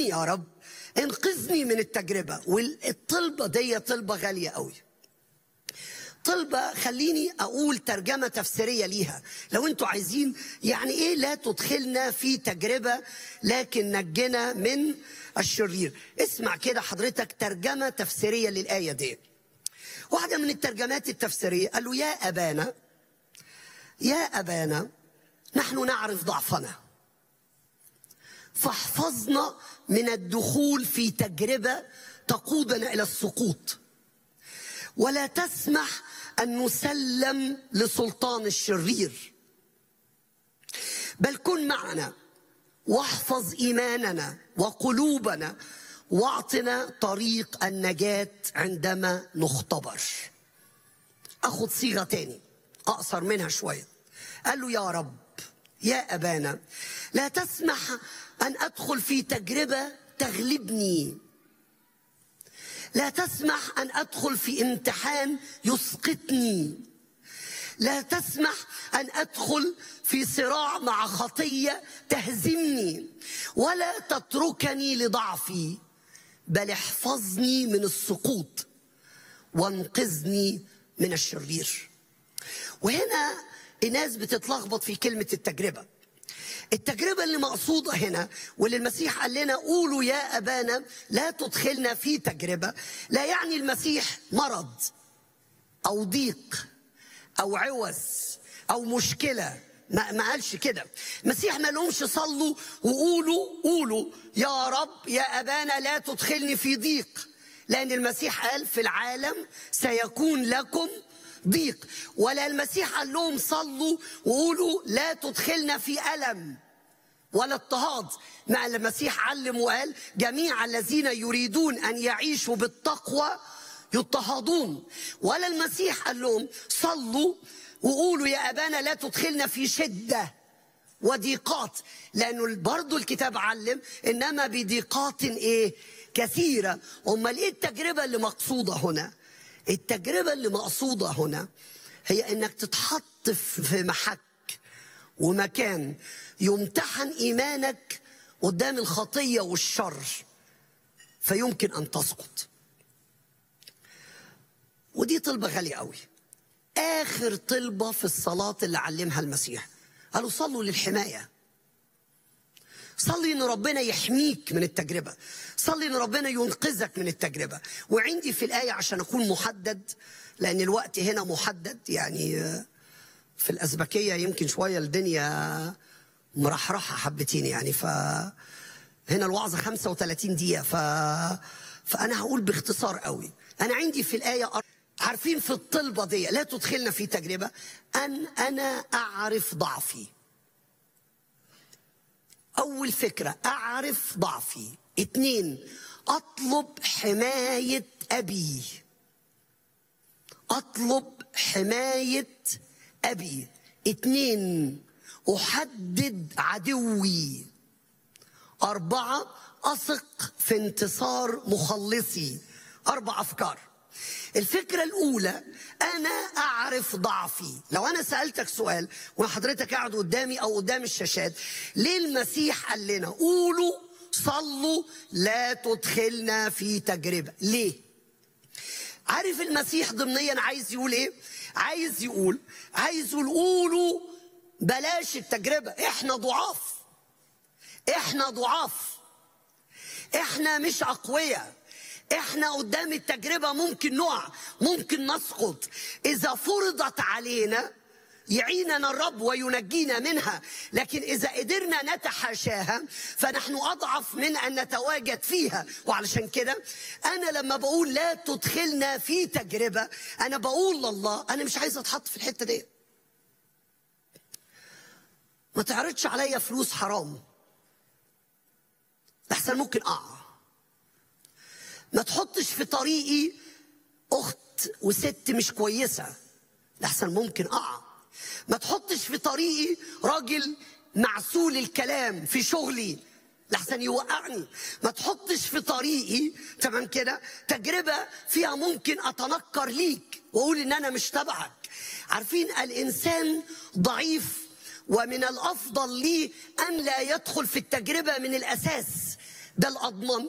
يا رب انقذني من التجربة والطلبة دي طلبة غالية قوي طلبة خليني أقول ترجمة تفسيرية ليها لو أنتوا عايزين يعني إيه لا تدخلنا في تجربة لكن نجنا من الشرير اسمع كده حضرتك ترجمة تفسيرية للآية دي واحدة من الترجمات التفسيرية قال له يا أبانا يا أبانا نحن نعرف ضعفنا فاحفظنا من الدخول في تجربة تقودنا إلى السقوط ولا تسمح أن نسلم لسلطان الشرير بل كن معنا واحفظ إيماننا وقلوبنا واعطنا طريق النجاة عندما نختبر أخذ صيغة تاني أقصر منها شوية قال له يا رب يا أبانا لا تسمح أن أدخل في تجربة تغلبني لا تسمح أن أدخل في امتحان يسقطني لا تسمح أن أدخل في صراع مع خطية تهزمني ولا تتركني لضعفي بل احفظني من السقوط وانقذني من الشرير وهنا الناس بتتلخبط في كلمة التجربة التجربة اللي مقصودة هنا واللي المسيح قال لنا قولوا يا أبانا لا تدخلنا في تجربة لا يعني المسيح مرض أو ضيق أو عوز أو مشكلة ما, ما قالش كده المسيح ما لهمش صلوا وقولوا قولوا يا رب يا أبانا لا تدخلني في ضيق لأن المسيح قال في العالم سيكون لكم ضيق ولا المسيح قال لهم صلوا وقولوا لا تدخلنا في ألم ولا اضطهاد مع المسيح علم وقال جميع الذين يريدون أن يعيشوا بالتقوى يضطهدون ولا المسيح قال لهم صلوا وقولوا يا أبانا لا تدخلنا في شدة وضيقات لأنه برضو الكتاب علم إنما بضيقات إيه كثيرة أمال إيه التجربة اللي مقصودة هنا التجربة اللي مقصودة هنا هي انك تتحط في محك ومكان يمتحن ايمانك قدام الخطية والشر فيمكن ان تسقط ودي طلبة غالية قوي اخر طلبة في الصلاة اللي علمها المسيح قالوا صلوا للحماية صلي ان ربنا يحميك من التجربه صلي ان ربنا ينقذك من التجربه وعندي في الايه عشان اكون محدد لان الوقت هنا محدد يعني في الازبكيه يمكن شويه الدنيا مرحرحه حبتين يعني ف هنا الوعظه 35 دقيقه ف فانا هقول باختصار قوي انا عندي في الايه عارفين في الطلبه دي لا تدخلنا في تجربه ان انا اعرف ضعفي أول فكرة أعرف ضعفي اتنين أطلب حماية أبي أطلب حماية أبي اتنين أحدد عدوي أربعة أثق في انتصار مخلصي أربع أفكار الفكرة الأولى أنا أعرف ضعفي لو أنا سألتك سؤال وحضرتك قاعد قدامي أو قدام الشاشات ليه المسيح قال لنا قولوا صلوا لا تدخلنا في تجربة ليه عارف المسيح ضمنيا عايز يقول ايه عايز يقول عايز يقول قولوا بلاش التجربة احنا ضعاف احنا ضعاف احنا مش اقوياء احنا قدام التجربة ممكن نقع ممكن نسقط اذا فرضت علينا يعيننا الرب وينجينا منها لكن إذا قدرنا نتحاشاها فنحن أضعف من أن نتواجد فيها وعلشان كده أنا لما بقول لا تدخلنا في تجربة أنا بقول لله أنا مش عايز أتحط في الحتة دي ما تعرضش عليا فلوس حرام لحسن ممكن أقع ما تحطش في طريقي اخت وست مش كويسه لحسن ممكن اقع ما تحطش في طريقي راجل معسول الكلام في شغلي لحسن يوقعني ما تحطش في طريقي تمام كده تجربة فيها ممكن أتنكر ليك وأقول إن أنا مش تبعك عارفين الإنسان ضعيف ومن الأفضل ليه أن لا يدخل في التجربة من الأساس ده الأضمن